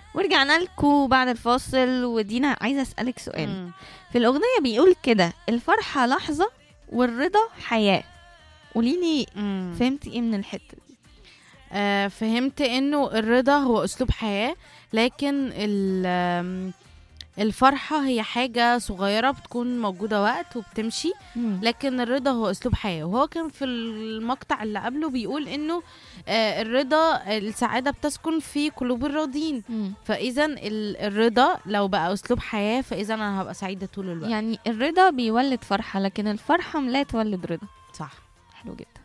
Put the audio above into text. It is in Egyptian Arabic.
ورجعنا لكم بعد الفاصل ودينا عايزه اسالك سؤال مم. في الاغنيه بيقول كده الفرحه لحظه والرضا حياه قولي لي مم. فهمتي ايه من الحته دي آه فهمت انه الرضا هو اسلوب حياه لكن ال- آم، الفرحه هي حاجه صغيره بتكون موجوده وقت وبتمشي لكن الرضا هو اسلوب حياه وهو كان في المقطع اللي قبله بيقول انه آه الرضا السعاده بتسكن في قلوب الراضين مم. فاذا ال- الرضا لو بقى اسلوب حياه فاذا انا هبقى سعيده طول الوقت يعني الرضا بيولد فرحه لكن الفرحه لا تولد رضا صح حلو جدا